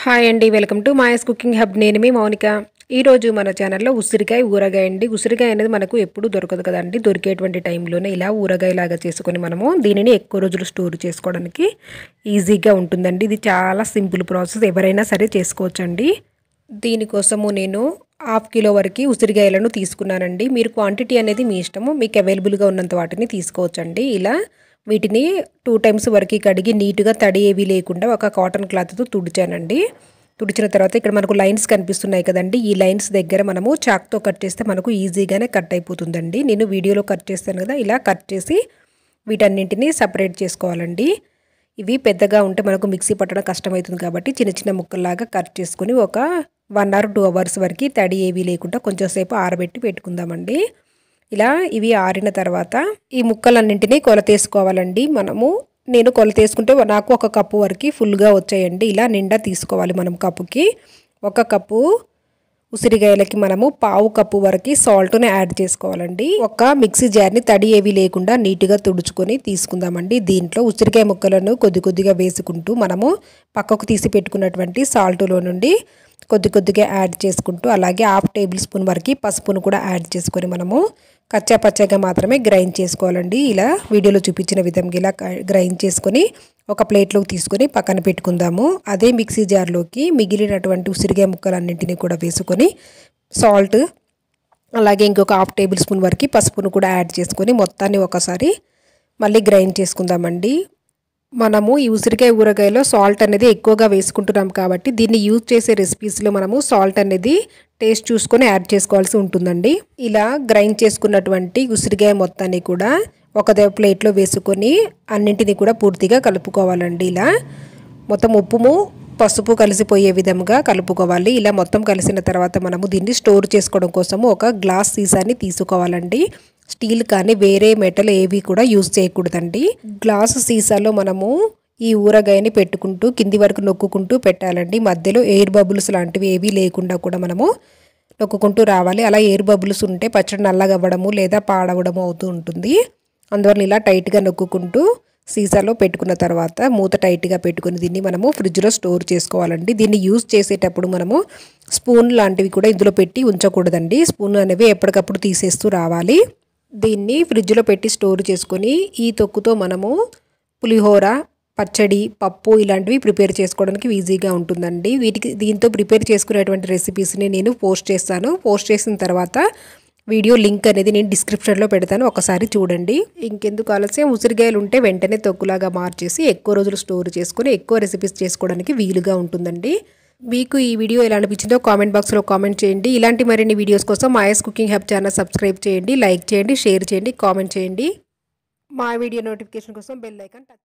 hi అండి welcome to Maya's cooking hub నేను మీ మౌనిక ఈరోజు మన ఛానల్లో ఉసిరికాయ ఊరగాయ అండి ఉసిరికాయ అనేది మనకు ఎప్పుడు దొరకదు కదండి దొరికేటువంటి టైంలోనే ఇలా ఊరగాయలాగా చేసుకొని మనము దీనిని ఎక్కువ రోజులు స్టోర్ చేసుకోవడానికి ఈజీగా ఉంటుందండి ఇది చాలా సింపుల్ ప్రాసెస్ ఎవరైనా సరే చేసుకోవచ్చండి దీనికోసము నేను హాఫ్ కిలో వరకు ఉసిరికాయలను తీసుకున్నానండి మీరు క్వాంటిటీ అనేది మీ ఇష్టము మీకు అవైలబుల్గా ఉన్నంత వాటిని తీసుకోవచ్చండి ఇలా వీటిని టూ టైమ్స్ వరకు కడిగి నీట్గా తడి ఏవి లేకుండా ఒక కాటన్ క్లాత్తో తుడిచానండి తుడిచిన తర్వాత ఇక్కడ మనకు లైన్స్ కనిపిస్తున్నాయి కదండి ఈ లైన్స్ దగ్గర మనము చాక్తో కట్ చేస్తే మనకు ఈజీగానే కట్ అయిపోతుందండి నేను వీడియోలో కట్ చేస్తాను కదా ఇలా కట్ చేసి వీటన్నింటినీ సపరేట్ చేసుకోవాలండి ఇవి పెద్దగా ఉంటే మనకు మిక్సీ పట్టడం కష్టమవుతుంది కాబట్టి చిన్న చిన్న ముక్కల్లాగా కట్ చేసుకొని ఒక వన్ అవర్ టూ అవర్స్ వరకు తడి ఏవి లేకుండా కొంచెం సేపు ఆరబెట్టి పెట్టుకుందామండి ఇలా ఇవి ఆరిన తర్వాత ఈ ముక్కలన్నింటినీ కొలతేసుకోవాలండి మనము నేను కొలతేసుకుంటే నాకు ఒక కప్పు వరకు ఫుల్గా వచ్చాయండి ఇలా నిండా తీసుకోవాలి మనం కప్పుకి ఒక కప్పు ఉసిరికాయలకి మనము పావు కప్పు వరకు సాల్ట్ని యాడ్ చేసుకోవాలండి ఒక మిక్సీ జార్ని తడి ఏవి లేకుండా నీట్గా తుడుచుకొని తీసుకుందామండి దీంట్లో ఉసిరికాయ ముక్కలను కొద్ది కొద్దిగా వేసుకుంటూ మనము పక్కకు తీసి పెట్టుకున్నటువంటి సాల్ట్లో నుండి కొద్ది కొద్దిగా యాడ్ చేసుకుంటూ అలాగే హాఫ్ టేబుల్ స్పూన్ వరకు పసుపును కూడా యాడ్ చేసుకొని మనము కచ్చా పచ్చగా మాత్రమే గ్రైండ్ చేసుకోవాలండి ఇలా వీడియోలో చూపించిన విధంగా ఇలా గ్రైండ్ చేసుకొని ఒక ప్లేట్లోకి తీసుకొని పక్కన పెట్టుకుందాము అదే మిక్సీ జార్లోకి మిగిలినటువంటి ఉసిరికాయ ముక్కలన్నింటినీ కూడా వేసుకొని సాల్ట్ అలాగే ఇంకొక హాఫ్ టేబుల్ స్పూన్ వరకు పసుపును కూడా యాడ్ చేసుకొని మొత్తాన్ని ఒకసారి మళ్ళీ గ్రైండ్ చేసుకుందామండి మనము ఈ ఉసిరికాయ ఊరగాయలో సాల్ట్ అనేది ఎక్కువగా వేసుకుంటున్నాం కాబట్టి దీన్ని యూజ్ చేసే రెసిపీస్లో మనము సాల్ట్ అనేది టేస్ట్ చూసుకొని యాడ్ చేసుకోవాల్సి ఉంటుందండి ఇలా గ్రైండ్ చేసుకున్నటువంటి ఉసిరికాయ మొత్తాన్ని కూడా ఒక ప్లేట్లో వేసుకొని అన్నింటినీ కూడా పూర్తిగా కలుపుకోవాలండి ఇలా మొత్తం ఉప్పుము పసుపు కలిసిపోయే విధంగా కలుపుకోవాలి ఇలా మొత్తం కలిసిన తర్వాత మనము దీన్ని స్టోర్ చేసుకోవడం కోసము ఒక గ్లాస్ సీసాని తీసుకోవాలండి స్టీల్ కానీ వేరే మెటల్ ఏవి కూడా యూజ్ చేయకూడదండి గ్లాస్ సీసాలో మనము ఈ ఊరగాయని పెట్టుకుంటూ కింది వరకు నొక్కుంటూ పెట్టాలండి మధ్యలో ఎయిర్ బబుల్స్ లాంటివి ఏవి లేకుండా కూడా మనము నొక్కుంటూ రావాలి అలా ఎయిర్ బబుల్స్ ఉంటే పచ్చడి నల్లగవ్వడము లేదా పాడవడము అవుతూ ఉంటుంది అందువల్ల ఇలా టైట్గా నొక్కుంటూ సీసాలో పెట్టుకున్న తర్వాత మూత టైట్గా పెట్టుకుని దీన్ని మనము ఫ్రిడ్జ్లో స్టోర్ చేసుకోవాలండి దీన్ని యూజ్ చేసేటప్పుడు మనము స్పూన్ లాంటివి కూడా ఇందులో పెట్టి ఉంచకూడదండి స్పూన్ అనేవి ఎప్పటికప్పుడు తీసేస్తూ రావాలి దీన్ని ఫ్రిడ్జ్లో పెట్టి స్టోర్ చేసుకొని ఈ తొక్కుతో మనము పులిహోర పచ్చడి పప్పు ఇలాంటివి ప్రిపేర్ చేసుకోవడానికి ఈజీగా ఉంటుందండి వీటికి దీంతో ప్రిపేర్ చేసుకునేటువంటి రెసిపీస్ని నేను పోస్ట్ చేస్తాను పోస్ట్ చేసిన తర్వాత వీడియో లింక్ అనేది నేను డిస్క్రిప్షన్లో పెడతాను ఒకసారి చూడండి ఇంకెందుకు ఆలస్యం ఉసిరికాయలు ఉంటే వెంటనే తొక్కులాగా మార్చేసి ఎక్కువ రోజులు స్టోర్ చేసుకొని ఎక్కువ రెసిపీస్ చేసుకోవడానికి వీలుగా ఉంటుందండి మీకు ఈ వీడియో ఎలా అనిపించిందో కామెంట్ బాక్స్లో కామెంట్ చేయండి ఇలాంటి మరిన్ని వీడియోస్ కోసం Maya's cooking hub channel subscribe చేయండి లైక్ చేయండి షేర్ చేయండి కామెంట్ చేయండి మా వీడియో నోటిఫికేషన్ కోసం బెల్ ఐకాన్ టచ్